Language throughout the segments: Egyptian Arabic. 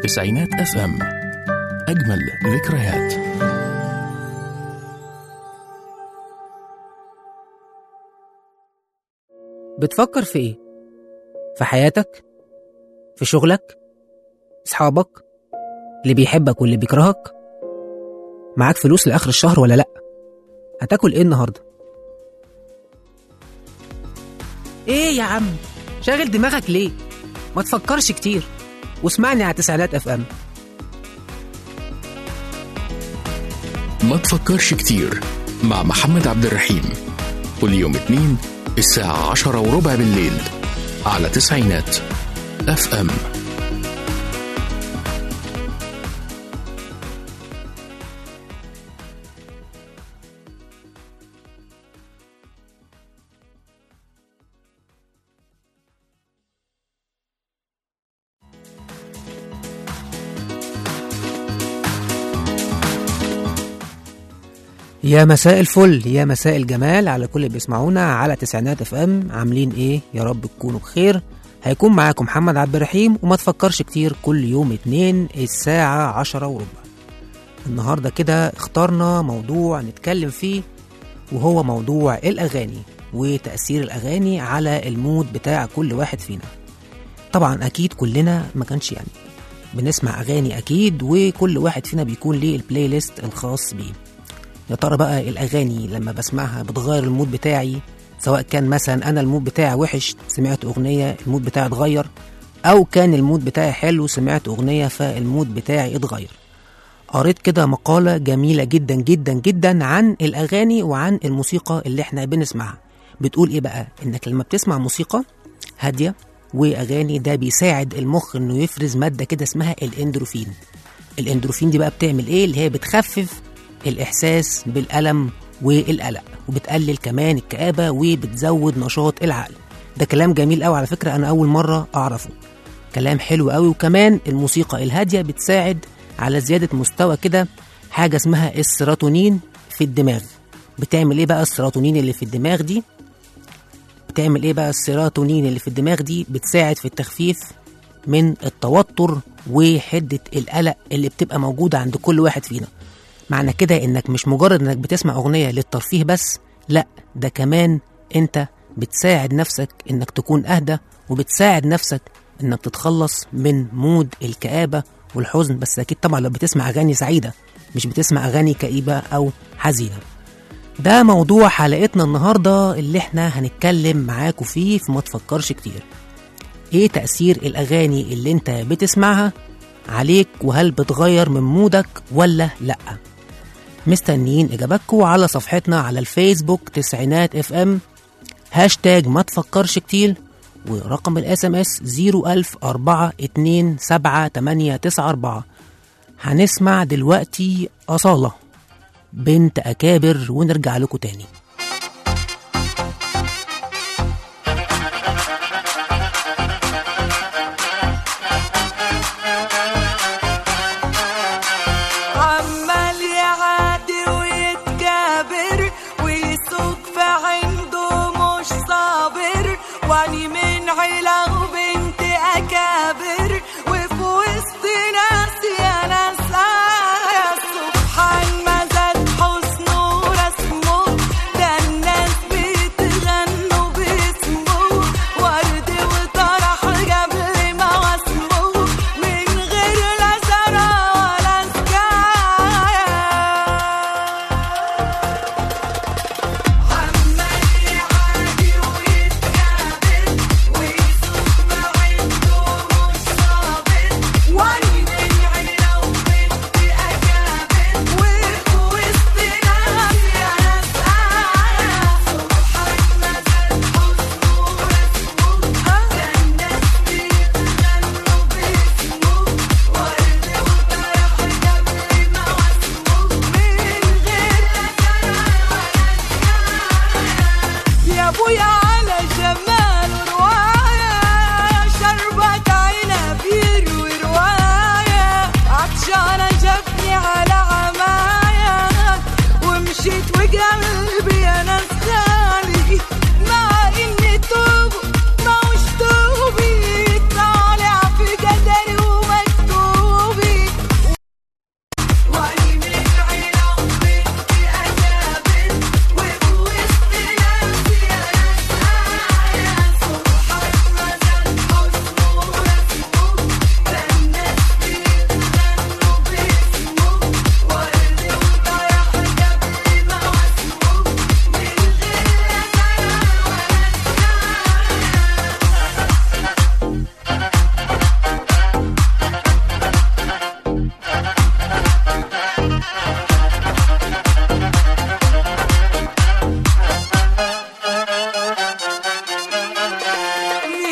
تسعينات اف ام اجمل ذكريات بتفكر في ايه؟ في حياتك؟ في شغلك؟ اصحابك؟ اللي بيحبك واللي بيكرهك؟ معاك فلوس لآخر الشهر ولا لأ؟ هتاكل ايه النهارده؟ ايه يا عم؟ شاغل دماغك ليه؟ ما تفكرش كتير واسمعني على تسعينات اف ام ما تفكرش كتير مع محمد عبد الرحيم كل يوم اثنين الساعة عشرة وربع بالليل على تسعينات اف ام يا مساء الفل يا مساء الجمال على كل اللي بيسمعونا على تسعينات اف ام عاملين ايه يا رب تكونوا بخير هيكون معاكم محمد عبد الرحيم وما تفكرش كتير كل يوم اتنين الساعة عشرة وربع النهاردة كده اخترنا موضوع نتكلم فيه وهو موضوع الأغاني وتأثير الأغاني على المود بتاع كل واحد فينا طبعا أكيد كلنا ما كانش يعني بنسمع أغاني أكيد وكل واحد فينا بيكون ليه البلاي ليست الخاص بيه يا ترى بقى الأغاني لما بسمعها بتغير المود بتاعي سواء كان مثلا أنا المود بتاعي وحش سمعت أغنية المود بتاعي اتغير أو كان المود بتاعي حلو سمعت أغنية فالمود بتاعي اتغير قريت كده مقالة جميلة جدا جدا جدا عن الأغاني وعن الموسيقى اللي احنا بنسمعها بتقول ايه بقى انك لما بتسمع موسيقى هادية وأغاني ده بيساعد المخ انه يفرز مادة كده اسمها الاندروفين الاندروفين دي بقى بتعمل ايه اللي هي بتخفف الإحساس بالألم والقلق وبتقلل كمان الكآبة وبتزود نشاط العقل ده كلام جميل قوي على فكرة أنا أول مرة أعرفه كلام حلو قوي وكمان الموسيقى الهادية بتساعد على زيادة مستوى كده حاجة اسمها السيروتونين في الدماغ بتعمل ايه بقى السيروتونين اللي في الدماغ دي بتعمل ايه بقى السيروتونين اللي في الدماغ دي بتساعد في التخفيف من التوتر وحدة القلق اللي بتبقى موجودة عند كل واحد فينا معنى كده انك مش مجرد انك بتسمع اغنية للترفيه بس لا ده كمان انت بتساعد نفسك انك تكون اهدى وبتساعد نفسك انك تتخلص من مود الكآبة والحزن بس اكيد طبعا لو بتسمع اغاني سعيدة مش بتسمع اغاني كئيبة او حزينة ده موضوع حلقتنا النهاردة اللي احنا هنتكلم معاكم فيه في ما تفكرش كتير ايه تأثير الاغاني اللي انت بتسمعها عليك وهل بتغير من مودك ولا لأ مستنيين إجاباتكم على صفحتنا على الفيسبوك تسعينات اف ام هاشتاج ما تفكرش كتير ورقم الاس ام اس 01042 هنسمع دلوقتي أصالة بنت أكابر ونرجع لكم تاني عمال يعادي ويتكابر ويسوق في عنده مش صابر واني من عيلة وبنت أكابر وفي وسط ناس يا ناس يا سبحان ما زاد حسنه ورسمه ده الناس بتغنوا باسمه ورد وطرح قبل ما واسمه من غير لا زرع ولا سكاية عمال يعادي ويتكابر ويسوق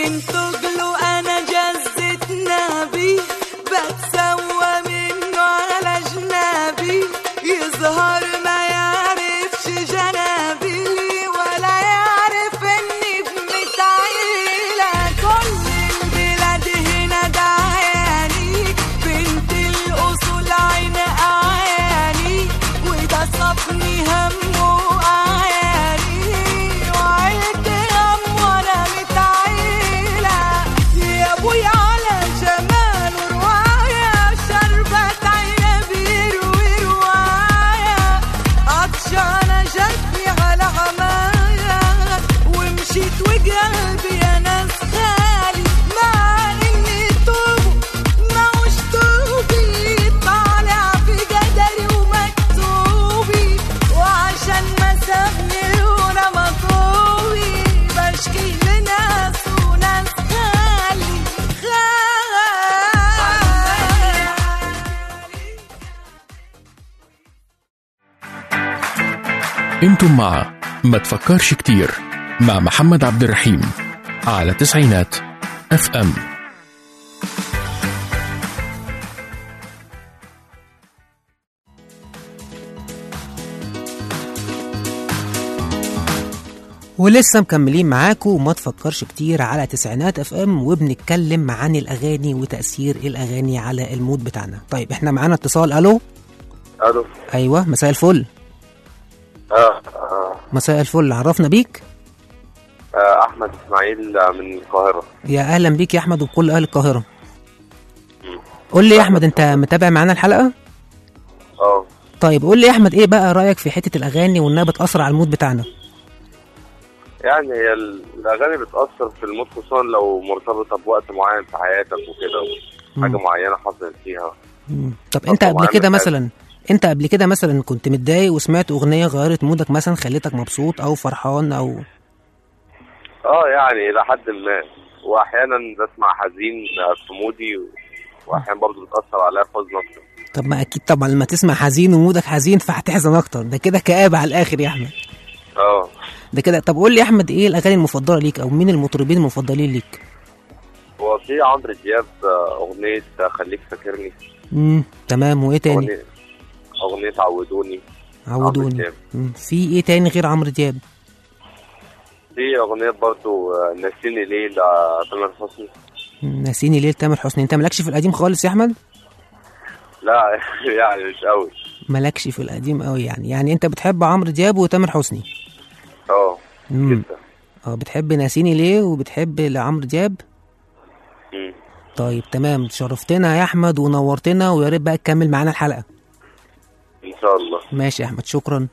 من تجله انا جزت نبي بتسوى منه على جنابي يظهر ما يعرفش جنابي ولا يعرف اني ابنة عيلة كل البلاد هنا دعياني بنت الاصول عين اعياني وده صفني هم واعياني وعيلتي هم وانا متعيلة يا ابويا على جمال ورواية شربت عنبي يروي رواية عطشانة جاتني على عماية ومشيت وقلبي يا ناس خالي مع اني توب موش توبي طالع في قدري ومكتوبي وعشان ما سابني وانا مطوبي بشكي لناس وناس خالي خالي انتم مع ما تفكرش كتير مع محمد عبد الرحيم على تسعينات اف ام ولسه مكملين معاكم وما تفكرش كتير على تسعينات اف ام وبنتكلم عن الاغاني وتاثير الاغاني على المود بتاعنا طيب احنا معانا اتصال الو الو ايوه مساء الفل اه آه، مساء الفل عرفنا بيك آه، احمد اسماعيل آه، من القاهره يا اهلا بيك يا احمد وكل اهل القاهره قول لي يا احمد انت متابع معانا الحلقه اه طيب قول لي يا احمد ايه بقى رايك في حته الاغاني وانها بتاثر على المود بتاعنا يعني هي ال- الاغاني بتاثر في المود خصوصا لو مرتبطه بوقت معين في حياتك وكده حاجه مم. معينه حصلت فيها مم. طب انت قبل طبعاً كده عندك مثلا انت قبل كده مثلا كنت متضايق وسمعت اغنيه غيرت مودك مثلا خلتك مبسوط او فرحان او اه يعني الى حد ما واحيانا بسمع حزين آه، في مودي و- واحيانا برضه بتاثر عليا حزن اكتر طب ما اكيد طبعا لما تسمع حزين ومودك حزين فهتحزن اكتر ده كده كآبة على الاخر يا احمد اه ده كده طب قول لي يا احمد ايه الاغاني المفضله ليك او مين المطربين المفضلين ليك هو في عمرو دياب آه، اغنيه آه، خليك فاكرني امم تمام وايه تاني اغنيه اغنيه عودوني عمرو عودوني دياب. مم. في ايه تاني غير عمرو دياب في اغنيه برضه آه، نسيني ليه لتامر حسني مم. ناسيني ليه تامر حسني انت مالكش في القديم خالص يا احمد لا يعني مش قوي مالكش في القديم قوي يعني يعني انت بتحب عمرو دياب وتامر حسني اه مم. جدا اه بتحب ناسيني ليه وبتحب لعمرو دياب مم. طيب تمام شرفتنا يا احمد ونورتنا ويا ريت بقى تكمل معانا الحلقه ان شاء الله ماشي يا احمد شكرا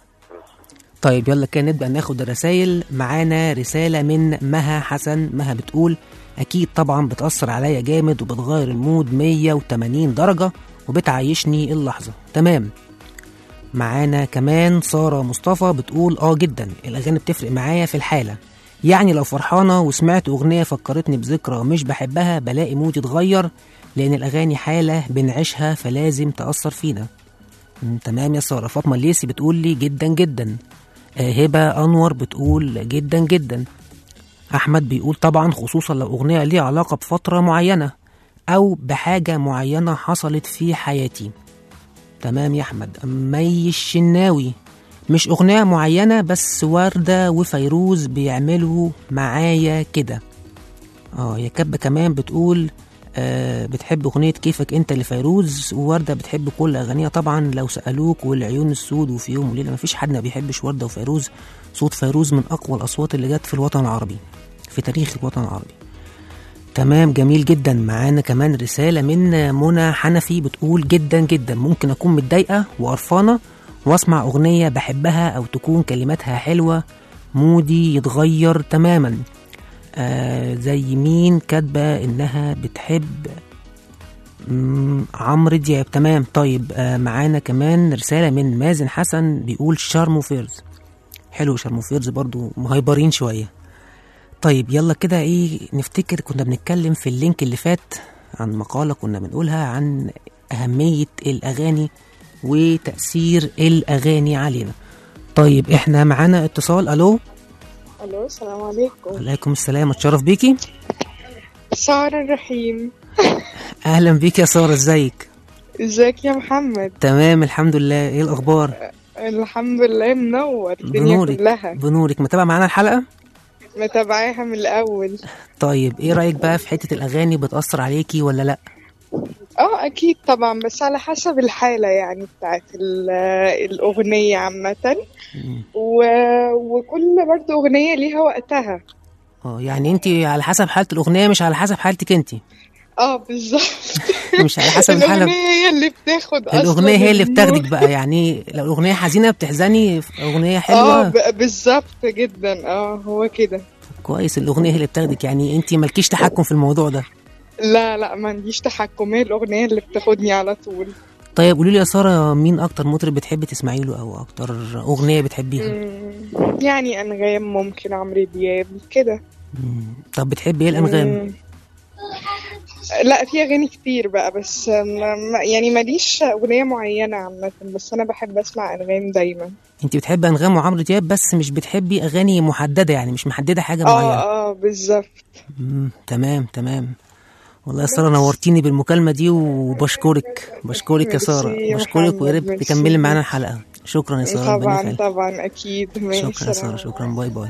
طيب يلا كده نبدا ناخد الرسايل معانا رساله من مها حسن مها بتقول اكيد طبعا بتاثر عليا جامد وبتغير المود 180 درجه وبتعيشني اللحظه تمام معانا كمان ساره مصطفى بتقول اه جدا الاغاني بتفرق معايا في الحاله يعني لو فرحانه وسمعت اغنيه فكرتني بذكرى مش بحبها بلاقي مودي اتغير لان الاغاني حاله بنعيشها فلازم تاثر فينا مم، تمام يا ساره فاطمه الليسي بتقول لي جدا جدا آه، هبه انور بتقول جدا جدا احمد بيقول طبعا خصوصا لو اغنيه ليها علاقه بفتره معينه او بحاجه معينه حصلت في حياتي تمام يا احمد مي الشناوي مش اغنيه معينه بس ورده وفيروز بيعملوا معايا كده اه يا كبه كمان بتقول آه بتحب اغنيه كيفك انت لفيروز وورده بتحب كل اغانيها طبعا لو سالوك والعيون السود وفي يوم وليله مفيش حد ما بيحبش ورده وفيروز صوت فيروز من اقوى الاصوات اللي جت في الوطن العربي في تاريخ الوطن العربي تمام جميل جدا معانا كمان رسالة من منى حنفي بتقول جدا جدا ممكن أكون متضايقة وقرفانة وأسمع أغنية بحبها أو تكون كلماتها حلوة مودي يتغير تماما آه زي مين كاتبة إنها بتحب مم، عمرو دياب تمام طيب آه معانا كمان رسالة من مازن حسن بيقول شارمو فيرز حلو شارمو فيرز برضو مهيبرين شوية طيب يلا كده ايه نفتكر كنا بنتكلم في اللينك اللي فات عن مقالة كنا بنقولها عن أهمية الأغاني وتأثير الأغاني علينا طيب احنا معانا اتصال ألو الو السلام عليكم عليكم السلام اتشرف بيكي سارة الرحيم اهلا بيك يا ساره ازيك ازيك يا محمد تمام الحمد لله ايه الاخبار الحمد لله منور الدنيا بنورك كلها بنورك متابع معانا الحلقه متابعاها من الأول طيب ايه رايك بقى في حته الاغاني بتاثر عليكي ولا لا اه أكيد طبعا بس على حسب الحالة يعني بتاعت ال- الأغنية عامة و... وكل برضه أغنية ليها وقتها اه يعني انت على حسب حاله الاغنيه مش على حسب حالتك انت اه بالظبط مش على حسب الحاله الأغنية هي اللي بتاخد أصلا الاغنيه هي اللي المود. بتاخدك بقى يعني لو الاغنيه حزينه بتحزني في اغنيه اه حلوه ب- بالظبط جدا اه هو كده كويس الاغنيه هي اللي بتاخدك يعني انت مالكيش تحكم في الموضوع ده لا لا ما عنديش تحكم هي الأغنية اللي بتاخدني على طول طيب قولي لي يا ساره مين اكتر مطرب بتحبي تسمعي له او اكتر اغنيه بتحبيها مم، يعني أنغام ممكن عمرو دياب كده مم. طب بتحبي ايه الانغام مم. لا في أغاني كتير بقى بس ما ما- يعني ماليش أغنية معينة عامة بس أنا بحب أسمع أنغام دايما انت بتحبي انغام وعمرو دياب بس مش بتحبي اغاني محدده يعني مش محدده حاجه معينه اه اه بالظبط مم. تمام تمام والله يا ساره نورتيني بالمكالمه دي وبشكرك بشكرك يا ساره ميرسي يا بشكرك محمد، ويا ريت ميرسي. تكملي معانا الحلقه شكرا يا ساره ربنا طبعا يخليك طبعا أكيد ماشي شكرا يا ساره سلام. شكرا باي باي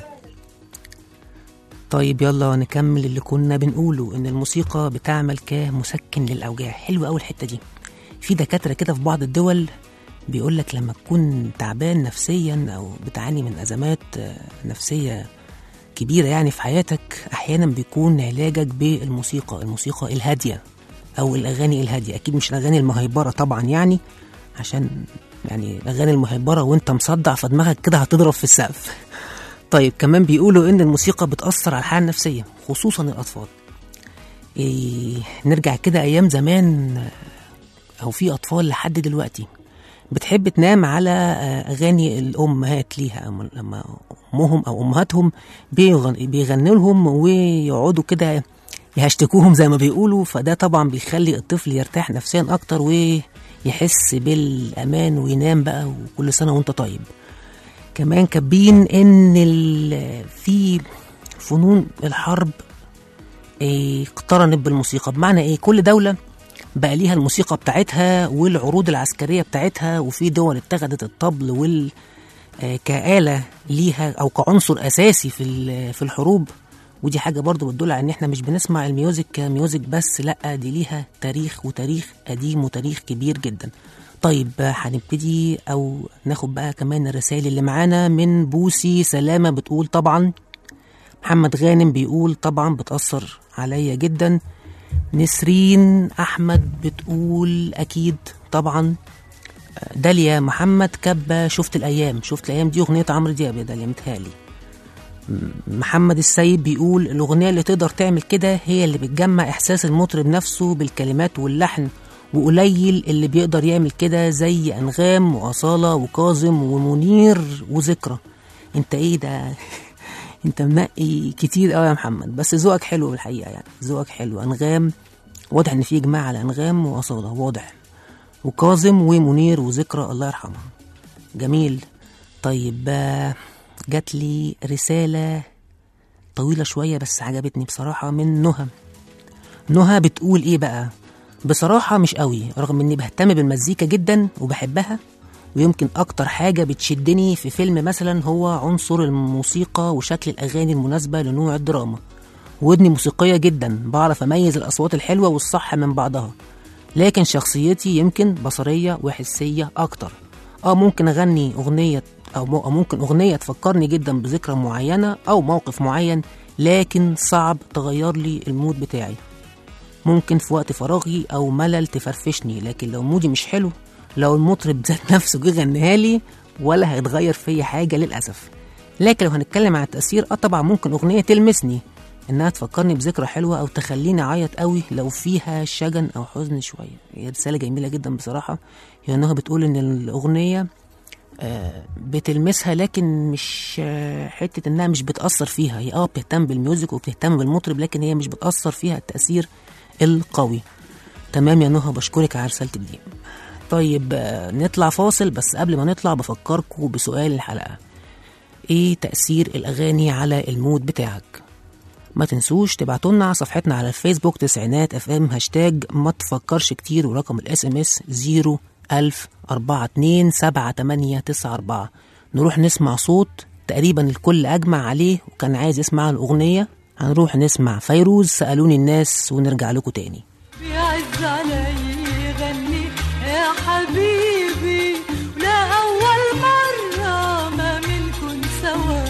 طيب يلا نكمل اللي كنا بنقوله ان الموسيقى بتعمل كمسكن للاوجاع حلوه قوي الحته دي في دكاتره كده في بعض الدول بيقول لك لما تكون تعبان نفسيا او بتعاني من ازمات آه، نفسيه كبيره يعني في حياتك احيانا بيكون علاجك بالموسيقى الموسيقى الهاديه او الاغاني الهاديه اكيد مش الاغاني المهيبره طبعا يعني عشان يعني الاغاني المهيبره وانت مصدع فدماغك كده هتضرب في السقف طيب كمان بيقولوا ان الموسيقى بتاثر على الحاله النفسيه خصوصا الاطفال إيه نرجع كده ايام زمان او في اطفال لحد دلوقتي بتحب تنام على آه، اغاني الامهات ليها أما- لما امهم او امهاتهم بيغن- بيغنوا لهم ويقعدوا كده يهشتكوهم زي ما بيقولوا فده طبعا بيخلي الطفل يرتاح نفسيا اكتر ويحس بالامان وينام بقى وكل سنه وانت طيب كمان كاتبين ان ال- في فنون الحرب إيه، اقترنت بالموسيقى بمعنى ايه كل دوله بقى ليها الموسيقى بتاعتها والعروض العسكريه بتاعتها وفي دول اتخذت الطبل وال آه، كآلة ليها أو كعنصر أساسي في ال- في الحروب ودي حاجة برضو بتدل على إن إحنا مش بنسمع الميوزك كميوزك بس لأ دي ليها تاريخ وتاريخ قديم وتاريخ كبير جدا طيب آه، هنبتدي أو ناخد بقى كمان الرسائل اللي معانا من بوسي سلامة بتقول طبعا محمد غانم بيقول طبعا بتأثر عليا جدا نسرين أحمد بتقول أكيد طبعا داليا محمد كبة شفت الأيام شفت الأيام دي أغنية عمرو دياب يا داليا متهيألي م- محمد السيد بيقول الأغنية اللي تقدر تعمل كده هي اللي بتجمع إحساس المطرب نفسه بالكلمات واللحن وقليل اللي بيقدر يعمل كده زي أنغام وأصالة وكاظم ومنير وذكرى انت ايه ده انت منقي كتير قوي يا محمد بس ذوقك حلو بالحقيقه يعني ذوقك حلو انغام واضح ان في اجماع على انغام واصاله واضح وكاظم ومنير وذكرى الله يرحمها جميل طيب آه، جات لي رساله طويله شويه بس عجبتني بصراحه من نهى نهى بتقول ايه بقى بصراحة مش قوي رغم اني بهتم بالمزيكا جدا وبحبها ويمكن اكتر حاجة بتشدني في فيلم مثلا هو عنصر الموسيقى وشكل الاغاني المناسبة لنوع الدراما ودني موسيقية جدا بعرف اميز الاصوات الحلوة والصح من بعضها لكن شخصيتي يمكن بصرية وحسية اكتر اه ممكن اغني اغنية او مو- أو ممكن اغنية تفكرني جدا بذكرى معينة او موقف معين لكن صعب تغير لي المود بتاعي ممكن في وقت فراغي او ملل تفرفشني لكن لو مودي مش حلو لو المطرب ذات نفسه جه غناها لي ولا هيتغير فيا حاجه للاسف لكن لو هنتكلم عن التاثير اه طبعا ممكن اغنيه تلمسني انها تفكرني بذكرى حلوه او تخليني اعيط قوي لو فيها شجن او حزن شويه هي رساله جميله جدا بصراحه هي انها بتقول ان الاغنيه آه، بتلمسها لكن مش آه، حته انها مش بتاثر فيها هي اه بتهتم بالميوزك وبتهتم بالمطرب لكن هي مش بتاثر فيها التاثير القوي تمام يا نهى بشكرك على رسالتك دي طيب آه، نطلع فاصل بس قبل ما نطلع بفكركم بسؤال الحلقه ايه تاثير الاغاني على المود بتاعك ما تنسوش تبعتولنا على صفحتنا على الفيسبوك تسعينات اف ام هاشتاج ما تفكرش كتير ورقم الاس ام اس 01000 42 7894 نروح نسمع صوت تقريبا الكل اجمع عليه وكان عايز يسمع الاغنيه هنروح نسمع فيروز سالوني الناس ونرجع لكم تاني بيعز علي يغني يا حبيبي ولا أول مرة ما منكن سوا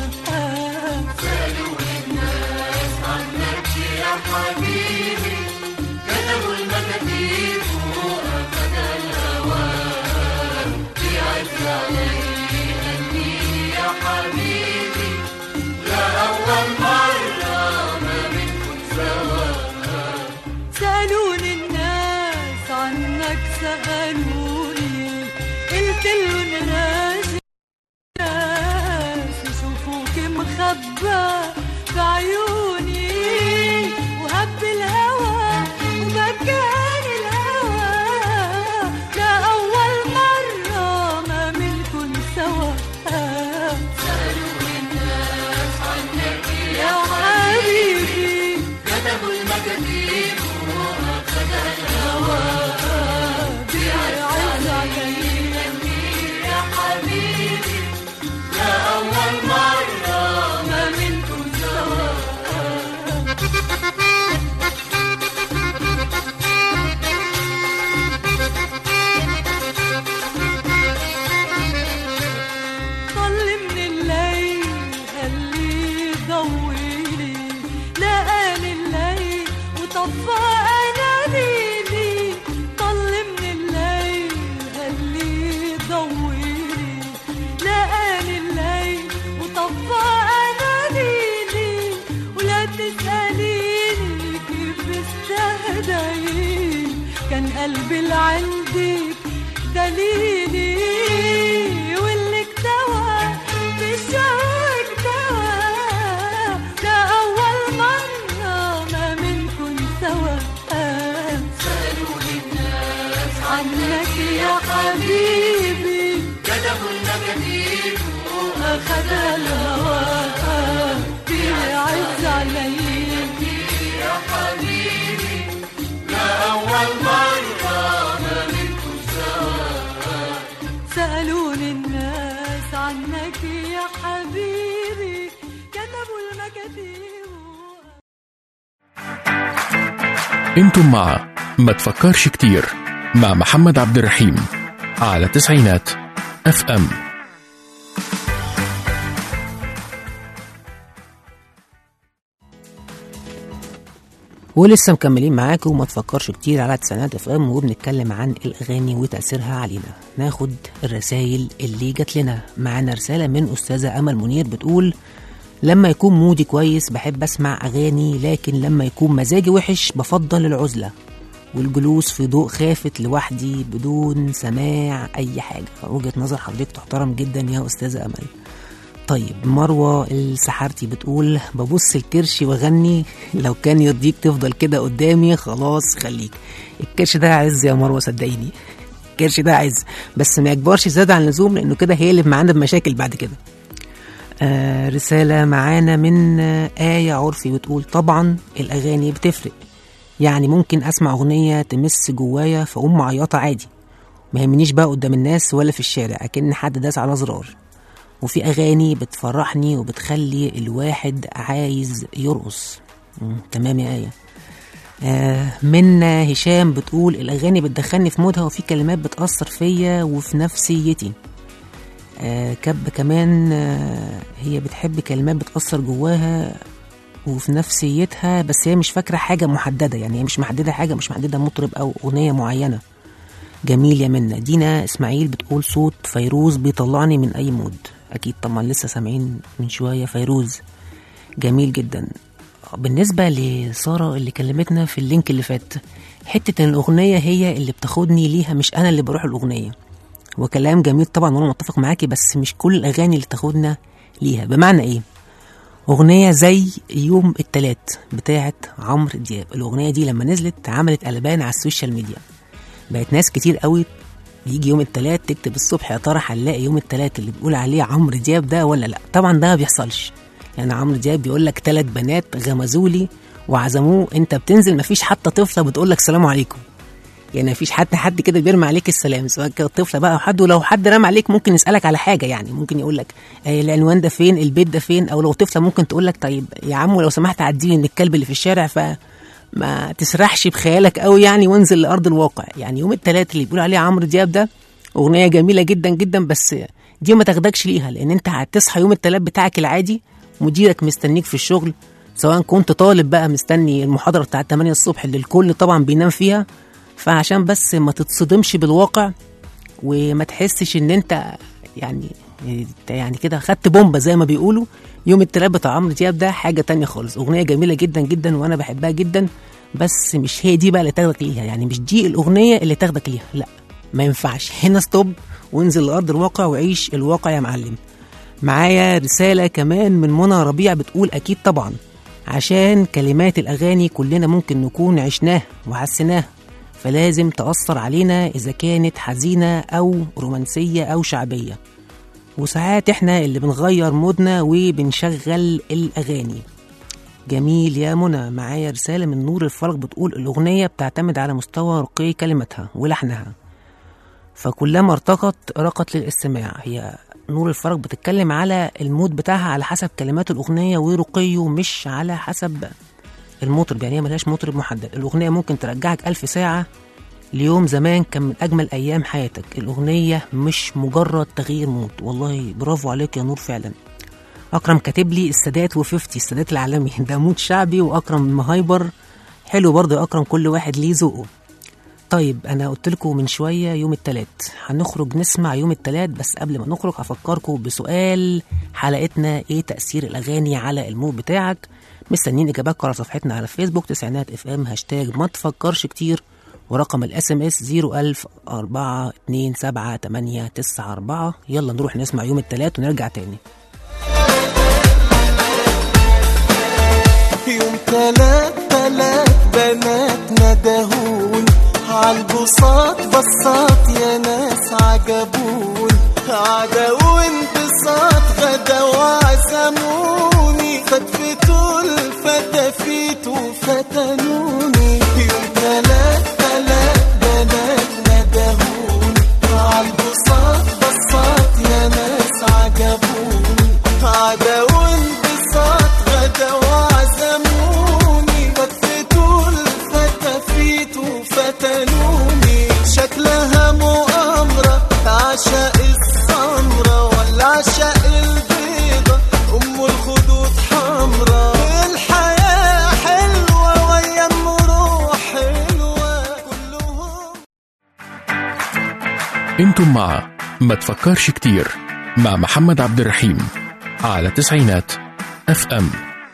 سألوني الناس عنك سألوني قلت لهم راجع ناس يشوفوك مخبى في عيوني وهب الهوى ومكان الهوى لأول مرة ما منكن سوا سألوني الناس عنك يا حبيبي كتبوا المكاتيب بيعز علي يا حبيبي لا أول مرة ما منكم سوا طل من الليل خليه يضويلي لقاني الليل وطفى اناديلي طل من الليل خليه يضويلي لقاني الليل وطفى اناديلي ولا تسأليني كيف استهديت كان قلبي اللي عندك دليلي واللي اكتوى بالشوق اكتوى ده أول مرة ما منكن سوا سألوني الناس عنك يا حبيبي كتبوا المكاتيب وأخذ الهوى بيعز علي يا حبيبي لا أول مرة ما منكم سوا سألوني الناس عنك يا حبيبي كتبوا المكاتيب انتم مع ما تفكرش كتير مع محمد عبد الرحيم على تسعينات اف ام ولسه مكملين معاكم وما تفكرش كتير على تسعينات اف ام وبنتكلم عن الاغاني وتاثيرها علينا ناخد الرسائل اللي جات لنا معانا رساله من استاذه امل منير بتقول لما يكون مودي كويس بحب اسمع اغاني لكن لما يكون مزاجي وحش بفضل العزله والجلوس في ضوء خافت لوحدي بدون سماع اي حاجه وجهه نظر حضرتك تحترم جدا يا استاذه امل طيب مروة السحارتي بتقول ببص الكرش واغني لو كان يرضيك تفضل كده قدامي خلاص خليك الكرش ده عز يا مروة صدقيني الكرش ده عز بس ما يكبرش زيادة عن اللزوم لأنه كده هيقلب معانا بمشاكل بعد كده آه رسالة معانا من آه آية عرفي بتقول طبعا الأغاني بتفرق يعني ممكن أسمع أغنية تمس جوايا فأقوم معيطة عادي ما يهمنيش بقى قدام الناس ولا في الشارع أكن حد داس على زرار وفي أغاني بتفرحني وبتخلي الواحد عايز يرقص مم، تمام يا آية آه منا هشام بتقول الأغاني بتدخلني في مودها وفي كلمات بتأثر فيا وفي نفسيتي آه كب كمان آه هي بتحب كلمات بتأثر جواها وفي نفسيتها بس هي مش فاكرة حاجة محددة يعني هي مش محددة حاجة مش محددة مطرب أو أغنية معينة جميل يا منا دينا إسماعيل بتقول صوت فيروز بيطلعني من أي مود أكيد طبعا لسه سامعين من شوية فيروز جميل جدا بالنسبة لسارة اللي كلمتنا في اللينك اللي فات حتة إن الأغنية هي اللي بتاخدني ليها مش أنا اللي بروح الأغنية وكلام جميل طبعا وأنا متفق معاكي بس مش كل الأغاني اللي تاخدنا ليها بمعنى إيه؟ أغنية زي يوم التلات بتاعت عمرو دياب الأغنية دي لما نزلت عملت قلبان على السوشيال ميديا بقت ناس كتير قوي يجي يوم التلات تكتب الصبح يا ترى هنلاقي يوم التلات اللي بيقول عليه عمرو دياب ده ولا لا طبعا ده ما بيحصلش يعني عمرو دياب بيقول لك ثلاث بنات غمزولي وعزموه انت بتنزل مفيش حتى طفله بتقول لك سلام عليكم يعني مفيش حتى حد كده بيرمي عليك السلام سواء كانت طفله بقى او حد ولو حد رمى عليك ممكن يسالك على حاجه يعني ممكن يقول لك آه العنوان ده فين البيت ده فين او لو طفله ممكن تقول لك طيب يا عم لو سمحت عديني من الكلب اللي في الشارع فما تسرحش بخيالك قوي يعني وانزل لارض الواقع يعني يوم الثلاث اللي بيقول عليه عمرو دياب ده اغنيه جميله جدا جدا بس دي ما تاخدكش ليها لان انت هتصحى يوم الثلاث بتاعك العادي مديرك مستنيك في الشغل سواء كنت طالب بقى مستني المحاضره بتاعت 8 الصبح اللي الكل طبعا بينام فيها فعشان بس ما تتصدمش بالواقع وما تحسش ان انت يعني يعني كده خدت بومبا زي ما بيقولوا يوم التلات بتاع عمرو دياب ده حاجه تانية خالص اغنيه جميله جدا جدا وانا بحبها جدا بس مش هي دي بقى اللي تاخدك ليها يعني مش دي الاغنيه اللي تاخدك ليها لا ما ينفعش هنا ستوب وانزل لارض الواقع وعيش الواقع يا معلم معايا رساله كمان من منى ربيع بتقول اكيد طبعا عشان كلمات الاغاني كلنا ممكن نكون عشناها وحسيناها فلازم تأثر علينا إذا كانت حزينة أو رومانسية أو شعبية وساعات إحنا اللي بنغير مودنا وبنشغل الأغاني جميل يا منى معايا رسالة من نور الفرج بتقول الأغنية بتعتمد على مستوى رقي كلماتها ولحنها فكلما ارتقت رقت للاستماع هي نور الفرج بتتكلم على المود بتاعها على حسب كلمات الأغنية ورقيه مش على حسب المطرب يعني هي ملهاش مطرب محدد الأغنية ممكن ترجعك ألف ساعة ليوم زمان كان من أجمل أيام حياتك الأغنية مش مجرد تغيير مود والله برافو عليك يا نور فعلا أكرم كاتب لي السادات وفيفتي السادات العالمي ده مود شعبي وأكرم مهايبر حلو برضه يا أكرم كل واحد ليه ذوقه طيب أنا قلت لكم من شوية يوم التلات هنخرج نسمع يوم التلات بس قبل ما نخرج هفكركم بسؤال حلقتنا إيه تأثير الأغاني على المود بتاعك مستنيين اجاباتكم على صفحتنا على فيسبوك تسعينات اف ام هاشتاج ما تفكرش كتير ورقم الاس ام اس 01000 4 2 7 8 9 4 يلا نروح نسمع يوم التلات ونرجع تاني يوم تلات تلات بنات ندهون عالبساط بساط يا ناس عجبون عدا وانبساط غدا وعزموني فتفتوا الفتافيت وفتنوني يوم تلات تلات بنات ندهون عالبساط بساط يا ناس عجبوني عدا وانبساط غدا وعزموني فتفتوا الفتافيت وفتنوني شكلها مؤامرة عشاء السمرة ولا عشاء البيضة أم الخدود حمرا الحياة حلوة ويا المروح حلوة كلهم انتم مع ما تفكرش كتير مع محمد عبد الرحيم على تسعينات اف ام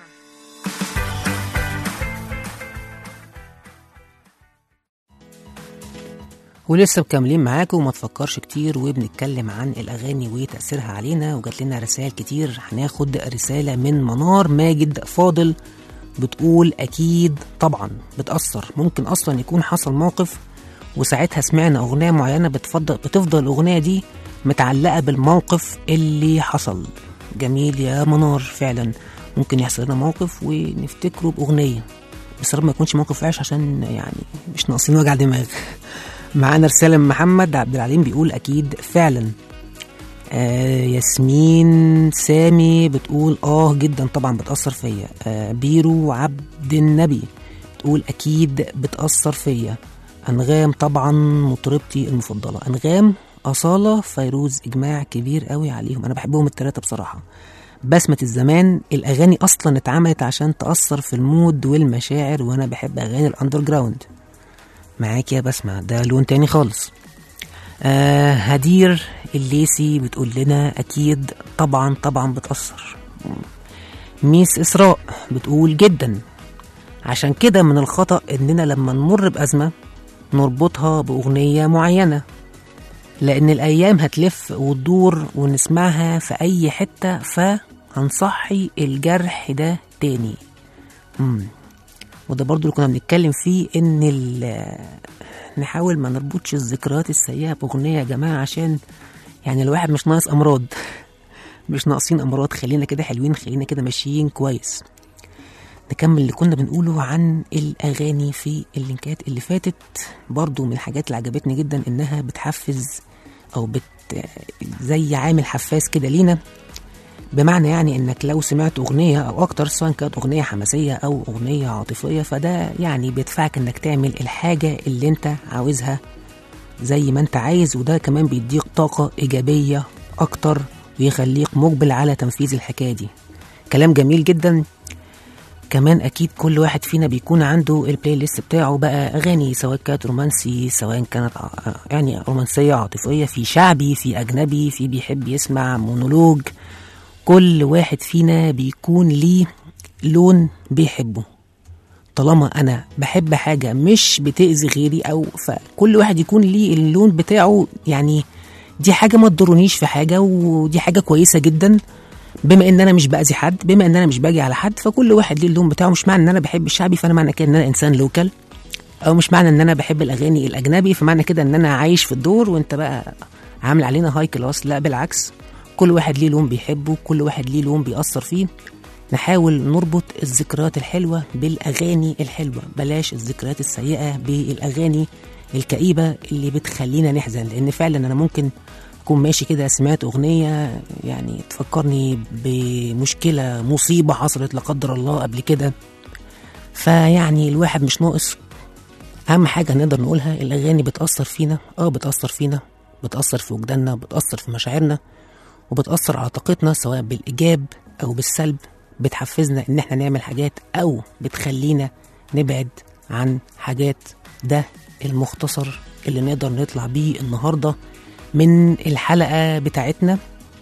ولسه مكملين معاكم وما تفكرش كتير وبنتكلم عن الأغاني وتأثيرها علينا وجات لنا رسائل كتير هناخد رسالة من منار ماجد فاضل بتقول أكيد طبعا بتأثر ممكن أصلا يكون حصل موقف وساعتها سمعنا أغنية معينة بتفضل بتفضل الأغنية دي متعلقة بالموقف اللي حصل جميل يا منار فعلا ممكن يحصل لنا موقف ونفتكره بأغنية بس رب ما يكونش موقف وحش عشان يعني مش ناقصين وجع دماغ معانا رسالة من محمد عبد العليم بيقول أكيد فعلا آه ياسمين سامي بتقول اه جدا طبعا بتأثر فيا آه بيرو عبد النبي بتقول أكيد بتأثر فيا أنغام طبعا مطربتي المفضلة أنغام أصالة فيروز إجماع كبير قوي عليهم أنا بحبهم التلاتة بصراحة بسمة الزمان الأغاني أصلا اتعملت عشان تأثر في المود والمشاعر وأنا بحب أغاني الأندر جراوند معاك يا بسمة ده لون تاني خالص آه هدير الليسي بتقول لنا أكيد طبعا طبعا بتأثر ميس إسراء بتقول جدا عشان كده من الخطأ إننا لما نمر بأزمة نربطها بأغنية معينة لأن الأيام هتلف وتدور ونسمعها في أي حتة فهنصحي الجرح ده تاني مم. وده برضو اللي كنا بنتكلم فيه ان ال- نحاول ما نربطش الذكريات السيئة بأغنية يا جماعة عشان يعني الواحد مش ناقص أمراض مش ناقصين امراض خلينا كده حلوين خلينا كده ماشيين كويس نكمل اللي كنا بنقوله عن الاغاني في اللينكات اللي فاتت برضو من الحاجات اللي عجبتني جدا انها بتحفز او بت زي عامل حفاز كده لينا بمعنى يعني انك لو سمعت اغنيه او اكتر سواء كانت اغنيه حماسيه او اغنيه عاطفيه فده يعني بيدفعك انك تعمل الحاجه اللي انت عاوزها زي ما انت عايز وده كمان بيديك طاقه ايجابيه اكتر ويخليك مقبل على تنفيذ الحكايه دي كلام جميل جدا كمان اكيد كل واحد فينا بيكون عنده البلاي ليست بتاعه بقى اغاني سواء كانت رومانسي سواء كانت ع- يعني رومانسيه عاطفيه في شعبي في اجنبي في بيحب يسمع مونولوج كل واحد فينا بيكون ليه لون بيحبه طالما انا بحب حاجه مش بتاذي غيري او فكل واحد يكون ليه اللون بتاعه يعني دي حاجه ما تضرنيش في حاجه ودي حاجه كويسه جدا بما ان انا مش باذي حد بما ان انا مش باجي على حد فكل واحد ليه اللون بتاعه مش معنى ان انا بحب الشعبي فانا معنى كده ان انا انسان لوكال او مش معنى ان انا بحب الاغاني الاجنبي فمعنى كده ان انا عايش في الدور وانت بقى عامل علينا هاي كلاس لا بالعكس كل واحد ليه لون بيحبه كل واحد ليه لون بيأثر فيه نحاول نربط الذكريات الحلوة بالأغاني الحلوة بلاش الذكريات السيئة بالأغاني الكئيبة اللي بتخلينا نحزن لأن فعلا أنا ممكن أكون ماشي كده سمعت أغنية يعني تفكرني بمشكلة مصيبة حصلت لا قدر الله قبل كده فيعني الواحد مش ناقص أهم حاجة نقدر نقولها الأغاني بتأثر فينا أه بتأثر فينا بتأثر في وجداننا بتأثر في مشاعرنا وبتأثر على طاقتنا سواء بالإيجاب أو بالسلب بتحفزنا إن إحنا نعمل حاجات أو بتخلينا نبعد عن حاجات ده المختصر اللي نقدر نطلع بيه النهاردة من الحلقة بتاعتنا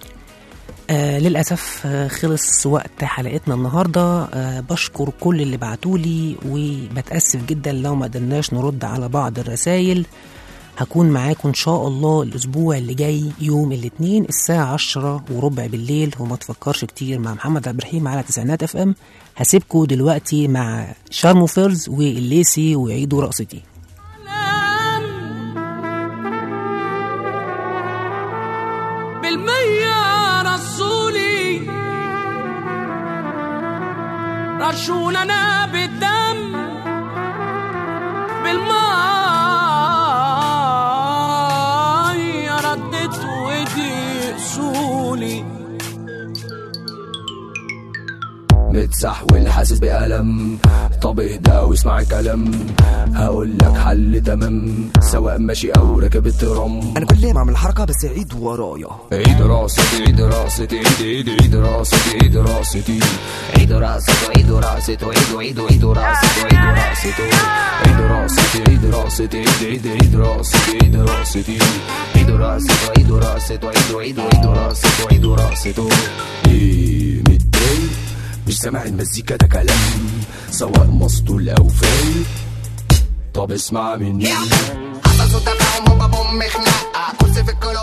آه للأسف آه خلص وقت حلقتنا النهاردة آه بشكر كل اللي بعتولي وبتأسف جدا لو ما قدرناش نرد على بعض الرسايل هكون معاكم ان شاء الله الاسبوع اللي جاي يوم الاثنين الساعة عشرة وربع بالليل وما تفكرش كتير مع محمد عبد الرحيم على تسعينات اف ام هسيبكم دلوقتي مع شارمو فيرز والليسي وعيدوا رقصتي بالمية رسولي رشوننا بالدم بالمية ردت ودي اصولي متسحول حاسس بألم طب اهدى واسمع الكلام هقول لك حل تمام سواء ماشي او راكب الترام انا كل ما اعمل حركه بس عيد ورايا عيد راستي عيد راستي عيد عيد عيد راستي عيد راستي عيد راستي عيد راستي عيد عيد عيد راستي عيد راستي عيد راستي عيد راستي عيد عيد عيد راستي عيد راستي عيد راستي عيد راستي عيد عيد عيد راستي عيد راستي ايه متضايق مش سامع المزيكا ده كلام سواء مسطول او فايق طب اسمع مني حصل صوت تفاهم هوبا بوم خناقه كرسي في الكل